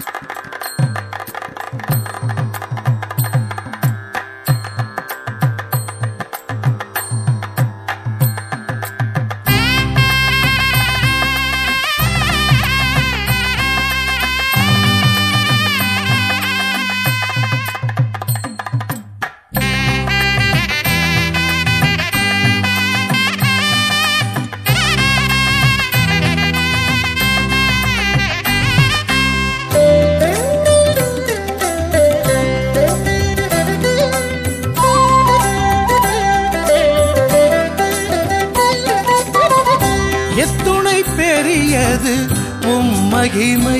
எத்துணை பெரியது உம் மகிமை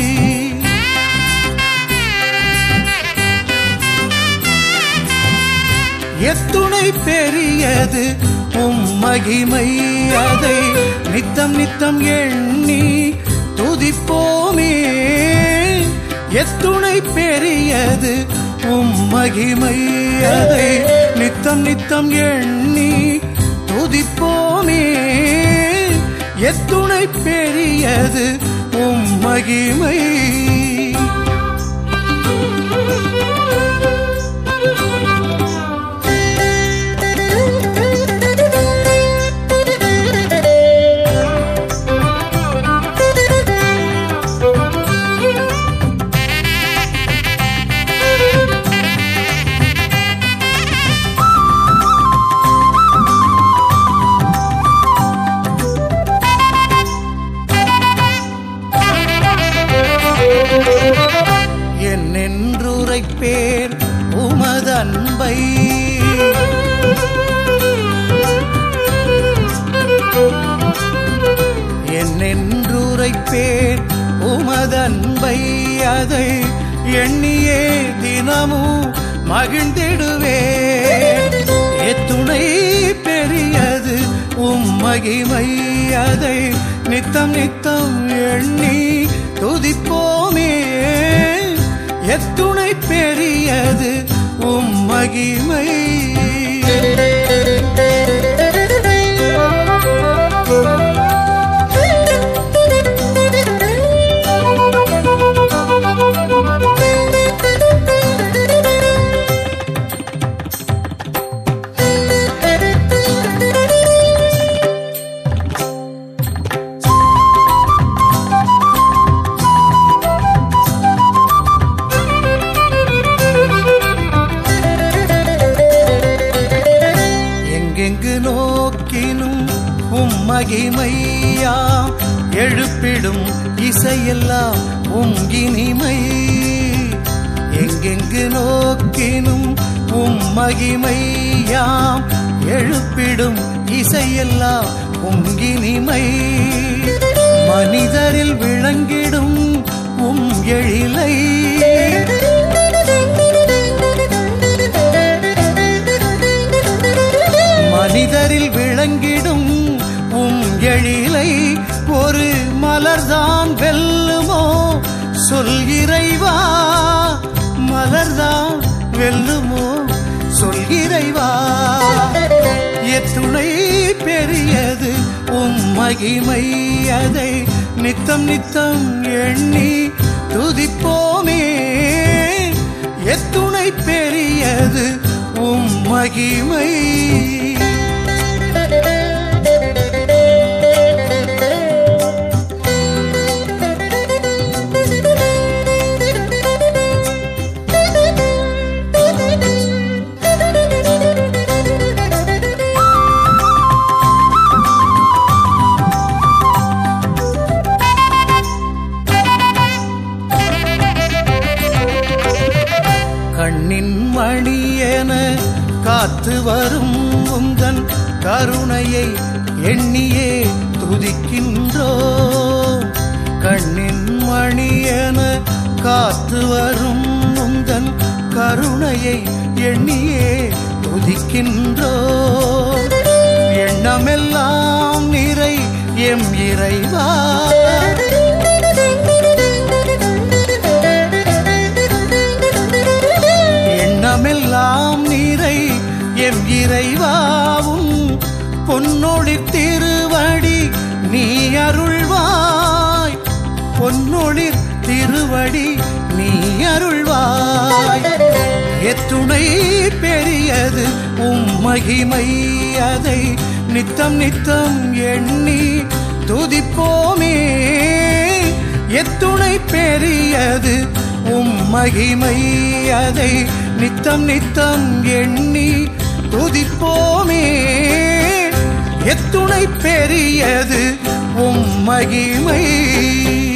எத்துணை பெரியது உம் மகிமை அதை நித்தம் நித்தம் எண்ணி துதிப்போமே எத்துணை பெரியது உம் மகிமை அதை நித்தம் நித்தம் எண்ணி துதிப்போமே எத்துணை பெரியது உம் மகிமை என்னென்றுரைப்பேர் உமதன்பை என்னென்றுரைப்பேர் உமதன்பை அதை எண்ணியே தினமும் மகிழ்ந்திடுவே எத்துணை பெரியது உம் மகிமை அதை நித்தம் நித்தம் எண்ணி துதிப்போமே எத்துணை பெரியது உம் மகிமை எங்கெங்கு நோக்கினும் உம் மகிமையாம் எழுப்பிடும் இசையெல்லாம் உம் இனிமை எங்கெங்கு நோக்கினும் உம் மகிமையாம் எழுப்பிடும் இசையெல்லாம் உம் இனிமை மனிதரில் விளங்கிடும் உம் எழிலை மனிதரில் விளங்கிடும் உம் எழிலை ஒரு மலர்தான் வெல்லுமோ சொல்கிறைவா மலர்தான் வெல்லுமோ சொல்கிறைவா எத்துணை பெரியது உம் மகிமை அதை நித்தம் நித்தம் எண்ணி துதிப்போமே எத்துணை பெரியது உம் மகிமை கண்ணின் மணியென காத்து வரும் உந்தன் கருணையை எண்ணியே துதிக்கின்றோ கண்ணின் மணியென காத்து வரும் உந்தன் கருணையை எண்ணியே துதிக்கின்றோ எண்ணமெல்லாம் நிறை எம் இறைவா எண்ணமெல்லாம் நீரை எம் இறைவாவும் பொன்னொழி திருவடி நீ அருள்வாய் பொன்னொழிர் திருவடி நீ அருள்வாய் எத்துணை பெரியது உம் மகிமை அதை நித்தம் நித்தம் எண்ணி துதிப்போமே எத்துணை பெரியது உம் மகிமை அதை நித்தம் நித்தம் எண்ணி துதிப்போமே எத்துணை பெரியது உம் மகிமை